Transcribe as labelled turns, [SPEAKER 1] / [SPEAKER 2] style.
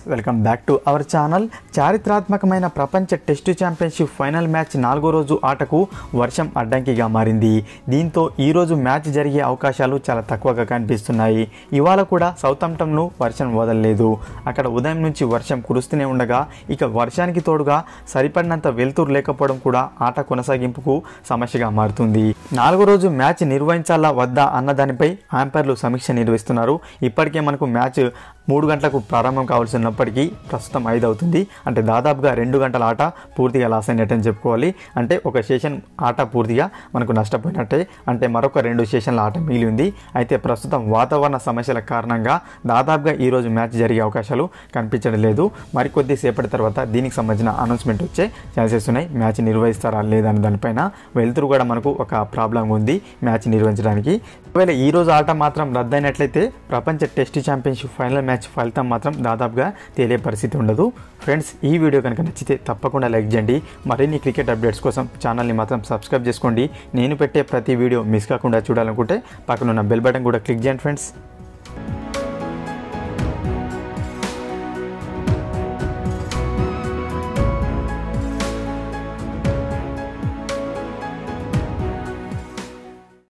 [SPEAKER 1] welcome back to our channel చారిత్రాత్మకమైన ప్రపంచ test championship final match నాలుగో రోజు ఆటకు వర్షం అడ్డంకిగా మారింది దీంతో ఈ రోజు మ్యాచ్ జరిగే అవకాశాలు చాలా తక్కువగా కనిపిస్తున్నాయి ఇవాళ కూడా సౌతాంప్టన్ను వర్షం వదలలేదు అక్కడ ఉదయం నుంచి వర్షం కురుస్తూనే ఉండగా ఇక వర్షానికి తోడుగా సరిపడినంత వెలుతురు లేకపోవడం కూడా ఆట కొనసాగింపుకు సమస్యగా మారుతుంది నాలుగో రోజు మ్యాచ్ నిర్వహించాలా వద్దా అన్న దానిపై ఆంపైర్లు సమీక్ష నిర్వహిస్తున్నారు ఇప్పటికే మనకు మ్యాచ్ మూడు గంటలకు ప్రారంభం కావాల్సినప్పటికీ ప్రస్తుతం ఐదు అవుతుంది అంటే దాదాపుగా రెండు గంటల ఆట పూర్తిగా లాస్ అయినట్టని చెప్పుకోవాలి అంటే ఒక సెషన్ ఆట పూర్తిగా మనకు నష్టపోయినట్టే అంటే మరొక రెండు సెషన్ల ఆట మిగిలి ఉంది అయితే ప్రస్తుతం వాతావరణ సమస్యల కారణంగా దాదాపుగా ఈరోజు మ్యాచ్ జరిగే అవకాశాలు కనిపించడం లేదు మరికొద్ది సేపటి తర్వాత దీనికి సంబంధించిన అనౌన్స్మెంట్ వచ్చే ఛాన్సెస్ ఉన్నాయి మ్యాచ్ నిర్వహిస్తారా లేదా అనే దానిపైన వెళ్తురు కూడా మనకు ఒక ప్రాబ్లం ఉంది మ్యాచ్ నిర్వహించడానికి ఒకవేళ ఈ రోజు ఆట మాత్రం రద్దయినట్లయితే ప్రపంచ టెస్ట్ ఛాంపియన్షిప్ ఫైనల్ మ్యాచ్ ఫలితం మాత్రం దాదాపుగా తేలే పరిస్థితి ఉండదు ఫ్రెండ్స్ ఈ వీడియో కనుక నచ్చితే తప్పకుండా లైక్ చేయండి మరిన్ని క్రికెట్ అప్డేట్స్ కోసం ఛానల్ని మాత్రం సబ్స్క్రైబ్ చేసుకోండి నేను పెట్టే ప్రతి వీడియో మిస్ కాకుండా చూడాలనుకుంటే పక్కనున్న బెల్ బటన్ కూడా క్లిక్ చేయండి ఫ్రెండ్స్